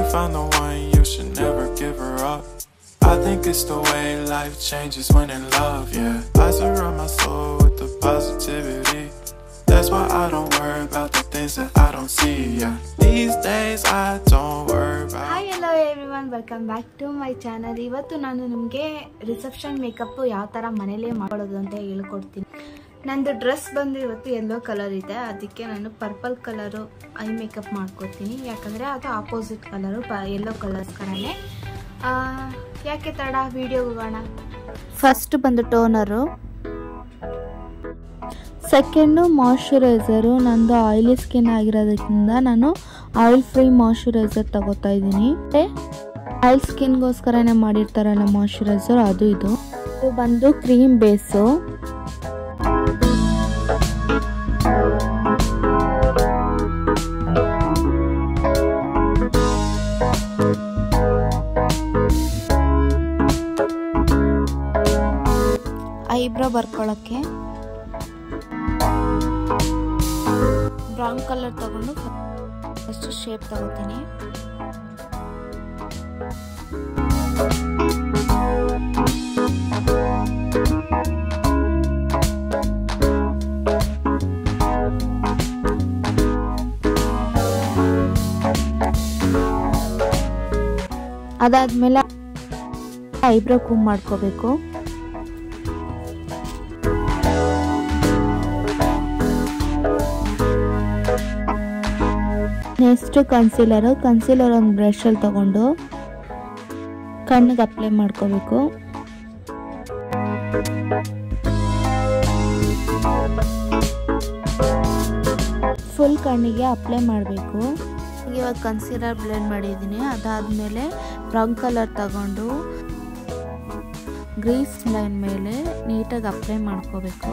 find the one, you should never give her up. I think it's the way life changes when in love, yeah. I surround my soul with the positivity. That's why I don't worry about the things that I don't see, yeah. These days I don't worry about. Hi hello everyone welcome back to my channel ಇವತ್ತು ನಾನು ನಿಮಗೆ reception makeup ಯಾವ ಥರ ಮನೇಲೇ ಮಾಡೋದು ಅಂತ ಹೇಳ್ಕೊಡ್ತೀನಿ ನಂದು ಡ್ರೆಸ್ ಬಂದು ಇವತ್ತು ಯೆಲ್ಲೋ ಕಲರ್ ಇದೆ ಅದಕ್ಕೆ ನಾನು ಪರ್ಪಲ್ ಕಲರು ಐ ಮೇಕಪ್ ಮಾಡ್ಕೊತೀನಿ ಯಾಕಂದರೆ ಅದು ಆಪೋಸಿಟ್ ಕಲರು ಪ ಯೆಲ್ಲೋ ಕಲರ್ಸ್ಕರನೇ ಯಾಕೆ ತಡ ವಿಡಿಯೋ ಹೋಗೋಣ ಫಸ್ಟ್ ಬಂದು ಟೋನರು ಸೆಕೆಂಡು ಮಾಯ್ಶ್ಚರೈಸರು ನಂದು ಆಯಿಲಿ ಸ್ಕಿನ್ ಆಗಿರೋದ್ರಿಂದ ನಾನು ಆಯಿಲ್ ಫ್ರೀ ಮಾಯ್ಶ್ಚರೈಸರ್ ತಗೋತಾ ಇದ್ದೀನಿ ಆಯಿಲ್ ಸ್ಕಿನ್ಗೋಸ್ಕರನೇ ಮಾಡಿರ್ತಾರಲ್ಲ ಮಾಯ್ಶ್ಚರೈಸರ್ ಅದು ಇದು ಇದು ಬಂದು ಕ್ರೀಮ್ ಬೇಸು ಐಬ್ರೋ ಬರ್ಕೊಳ್ಳೋಕ್ಕೆ ಬ್ರೌನ್ ಕಲರ್ ತಗೊಂಡು ಫಸ್ಟ್ ಶೇಪ್ ತಗೋತೀನಿ ಅದಾದ್ಮೇಲೆ ಐಬ್ರೋ ಕೂಮ್ ಮಾಡ್ಕೋಬೇಕು ನೆಕ್ಸ್ಟ್ ಕನ್ಸೀಲರು ಕನ್ಸೀಲರ್ ಒಂದು ಬ್ರಷಲ್ಲಿ ತಗೊಂಡು ಕಣ್ಣಿಗೆ ಅಪ್ಲೈ ಮಾಡ್ಕೋಬೇಕು ಫುಲ್ ಕಣ್ಣಿಗೆ ಅಪ್ಲೈ ಮಾಡಬೇಕು ಇವಾಗ ಕನ್ಸೀಲರ್ ಬ್ಲೆಂಡ್ ಮಾಡಿದ್ದೀನಿ ಅದಾದಮೇಲೆ ಬ್ರೌನ್ ಕಲರ್ ತಗೊಂಡು ಗ್ರೀಸ್ ಲೈನ್ ಮೇಲೆ ನೀಟಾಗಿ ಅಪ್ಲೈ ಮಾಡ್ಕೋಬೇಕು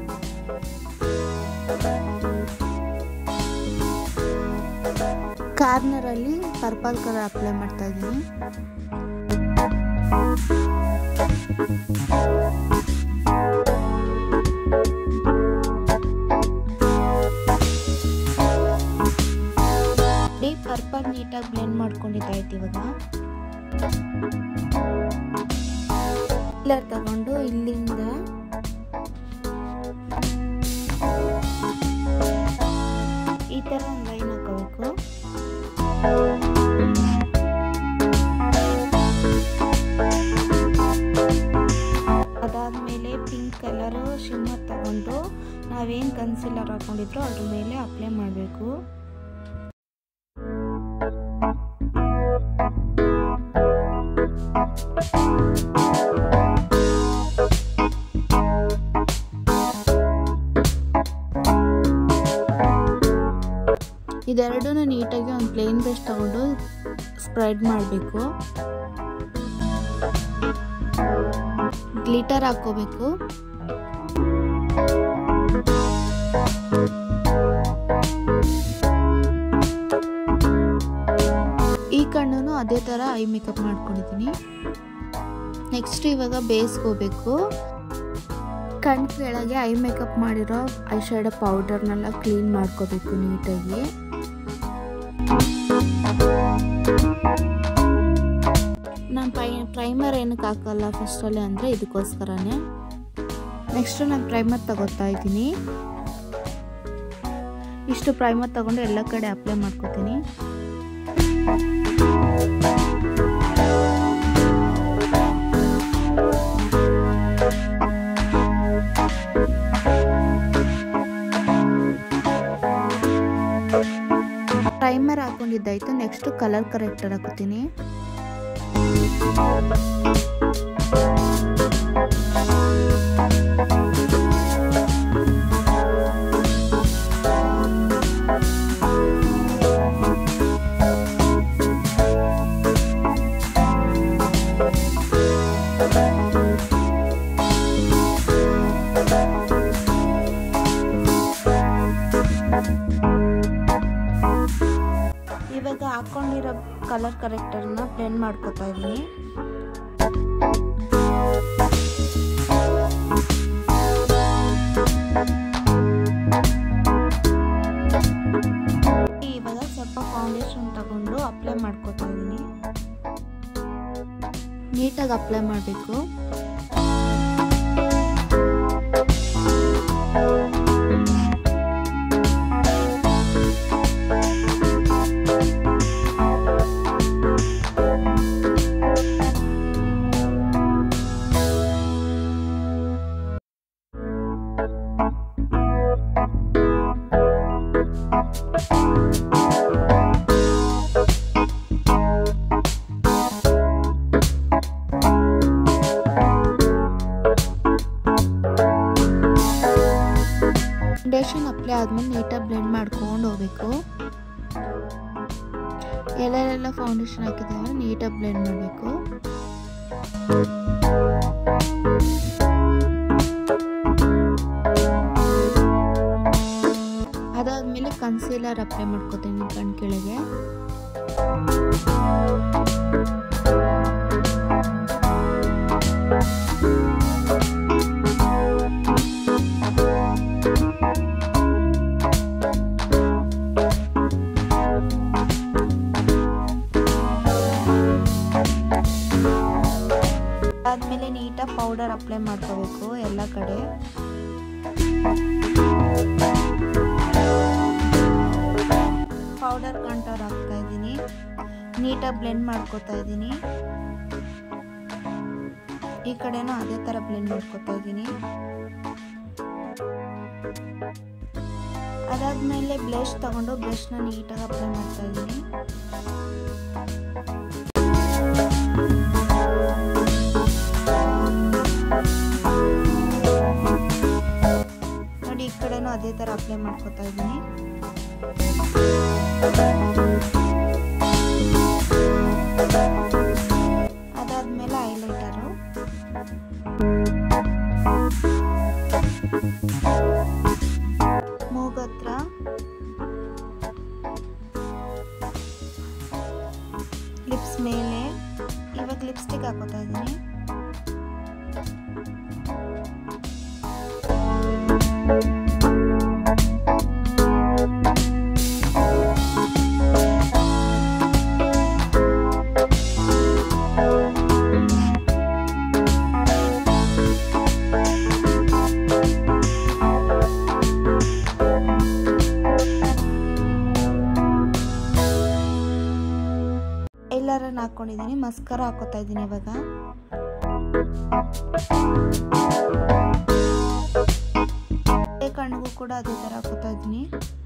ಕಾರ್ನರಲ್ಲಿ ಪರ್ಪಲ್ ಕಲರ್ ಅಪ್ಲೈ ಮಾಡ್ತಾ ಇದ್ದೀನಿ ಪರ್ಪಲ್ ನೀಟಾಗಿ ಬ್ಲೆಂಡ್ ಮಾಡ್ಕೊಂಡಿದ್ದಾಯ್ತು ಇವಾಗ ಕಲರ್ ತಗೊಂಡು ಇಲ್ಲಿಂದ ಈ ಥರ ಒಂದು ಲೈನ್ ಹಾಕೋಬೇಕು ಅದಾದಮೇಲೆ ಪಿಂಕ್ ಕಲರು ಶಿಮ್ಮರ್ ತಗೊಂಡು ನಾವೇನು ಕನ್ಸಿಲರ್ ಹಾಕೊಂಡಿದ್ರೋ ಅದ್ರ ಮೇಲೆ ಅಪ್ಲೈ ಮಾಡಬೇಕು ಇದೆರಡೂ ನೀಟಾಗಿ ಒಂದು ಪ್ಲೇನ್ ಬ್ರಷ್ ತಗೊಂಡು ಸ್ಪ್ರೆಡ್ ಮಾಡಬೇಕು ಗ್ಲಿಟರ್ ಹಾಕೋಬೇಕು ಈ ಕಣ್ಣು ಅದೇ ಥರ ಐ ಮೇಕಪ್ ಮಾಡ್ಕೊಂಡಿದ್ದೀನಿ ನೆಕ್ಸ್ಟ್ ಇವಾಗ ಬೇಯಿಸ್ಕೋಬೇಕು ಕಣ್ ಕೆಳಗೆ ಐ ಮೇಕಪ್ ಮಾಡಿರೋ ಐ ಶ್ಯಾಡೋ ಪೌಡರ್ನೆಲ್ಲ ಕ್ಲೀನ್ ಮಾಡ್ಕೋಬೇಕು ನೀಟಾಗಿ ನಾನು ಪ್ರೈ ಪ್ರೈಮರ್ ಏನಕ್ಕೆ ಹಾಕಲ್ಲ ಫಸ್ಟಲ್ಲಿ ಅಂದರೆ ಇದಕ್ಕೋಸ್ಕರನೇ ನೆಕ್ಸ್ಟು ನಾನು ಪ್ರೈಮರ್ ತಗೋತಾ ಇದ್ದೀನಿ ಇಷ್ಟು ಪ್ರೈಮರ್ ತಗೊಂಡು ಎಲ್ಲ ಕಡೆ ಅಪ್ಲೈ ಮಾಡ್ಕೋತೀನಿ ಪ್ರೈಮರ್ ಹಾಕೊಂಡಿದ್ದಾಯ್ತು ನೆಕ್ಸ್ಟ್ ಕಲರ್ ಕರೆಕ್ಟರ್ ಹಾಕೋತೀನಿ ಇವಾಗ ಹಾಕೊಂಡಿರೋ ಕಲರ್ ಕರೆಕ್ಟರ್ನ ಬ್ಲೆಂಡ್ ಮಾಡ್ಕೊತಾ ಇದ್ದೀನಿ ಇವಾಗ ಸ್ವಲ್ಪ ಫೌಂಡೇಶನ್ ತಗೊಂಡು ಅಪ್ಲೈ ಮಾಡ್ಕೊತೀನಿ ಮಾಡ್ಕೋತಾ ಇದ್ದೀನಿ ನೀಟಾಗಿ ಅಪ್ಲೈ ಮಾಡಬೇಕು ಫೌಂಡೇಶನ್ ಅಪ್ಲೈ ಆದ್ಮೇಲೆ ನೀಟಾಗಿ ಬ್ಲೆಂಡ್ ಮಾಡ್ಕೊಂಡು ಹೋಗ್ಬೇಕು ಎಲ್ಲೆಲ್ಲ ಫೌಂಡೇಶನ್ ಹಾಕಿದಾಗ ನೀಟಾಗಿ ಬ್ಲೆಂಡ್ ಮಾಡಬೇಕು ಅದಾದ್ಮೇಲೆ ಕನ್ಸೀಲರ್ ಅಪ್ಲೈ ಮಾಡ್ಕೋತೀನಿ ಕಣ್ ಕೆಳಗೆ ಆದ್ಮೇಲೆ ನೀಟಾಗಿ ಪೌಡರ್ ಅಪ್ಲೈ ಮಾಡ್ಕೋಬೇಕು ಎಲ್ಲ ಕಡೆ ಪೌಡರ್ ಕಂಟೋರ್ ಹಾಕ್ತಾ ಇದ್ದೀನಿ ನೀಟಾಗಿ ಬ್ಲೆಂಡ್ ಮಾಡ್ಕೋತಾ ಇದ್ದೀನಿ ಈ ಕಡೆನೂ ಅದೇ ಥರ ಬ್ಲೆಂಡ್ ಮಾಡ್ಕೋತಾ ಇದ್ದೀನಿ ಅದಾದ್ಮೇಲೆ ಬ್ಲಷ್ ತಗೊಂಡು ಬ್ಲಷ್ನ ನೀಟಾಗಿ ಅಪ್ಲೈ ಮಾಡ್ತಾ ಇದ್ದೀನಿ ನೋಡಿ ಈ ಕಡೆನೂ ಅದೇ ಥರ ಅಪ್ಲೈ ಮಾಡ್ಕೋತಾ ಇದ್ದೀನಿ ಅದಾದ್ಮೇಲೆ ಹೈಲೈಟರು ಮೂಗತ್ರ ಲಿಪ್ಸ್ ಮೇಲೆ ಇವಾಗ ಲಿಪ್ಸ್ಟಿಕ್ ಹಾಕೋತಾ ಇದ್ದೀನಿ ಎಲ್ಲರನ್ನ ಹಾಕೊಂಡಿದ್ದೀನಿ ಮಸ್ಕರ ಹಾಕೋತಾ ಇದ್ದೀನಿ ಇವಾಗ ಕಣ್ಣಿಗೂ ಕೂಡ ಅದೇ ಥರ ಹಾಕೋತಾ ಇದ್ದೀನಿ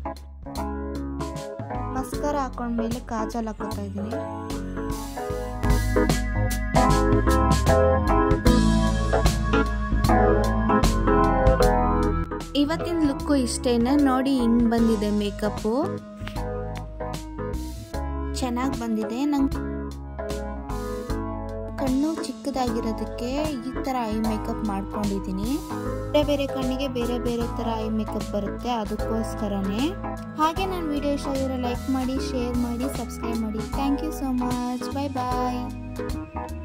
ಮಸ್ಕರ ಹಾಕೊಂಡ್ಮೇಲೆ ಕಾಜಲ್ ಹಾಕೋತಾ ಇದ್ದೀನಿ ಇವತ್ತಿನ ಲುಕ್ಕು ಇಷ್ಟೇನೆ ನೋಡಿ ಹಿಂಗ್ ಬಂದಿದೆ ಮೇಕಪ್ಪು ಚೆನ್ನಾಗಿ ಬಂದಿದೆ ನಂಗೆ ಕಣ್ಣು ಚಿಕ್ಕದಾಗಿರೋದಕ್ಕೆ ಈ ಥರ ಐ ಮೇಕಪ್ ಮಾಡ್ಕೊಂಡಿದ್ದೀನಿ ಬೇರೆ ಬೇರೆ ಕಣ್ಣಿಗೆ ಬೇರೆ ಬೇರೆ ಥರ ಐ ಮೇಕಪ್ ಬರುತ್ತೆ ಅದಕ್ಕೋಸ್ಕರನೇ ಹಾಗೆ ನಾನು ವಿಡಿಯೋ ಇಷ್ಟ ಆಗಿರೋ ಲೈಕ್ ಮಾಡಿ ಶೇರ್ ಮಾಡಿ ಸಬ್ಸ್ಕ್ರೈಬ್ ಮಾಡಿ thank you so much bye bye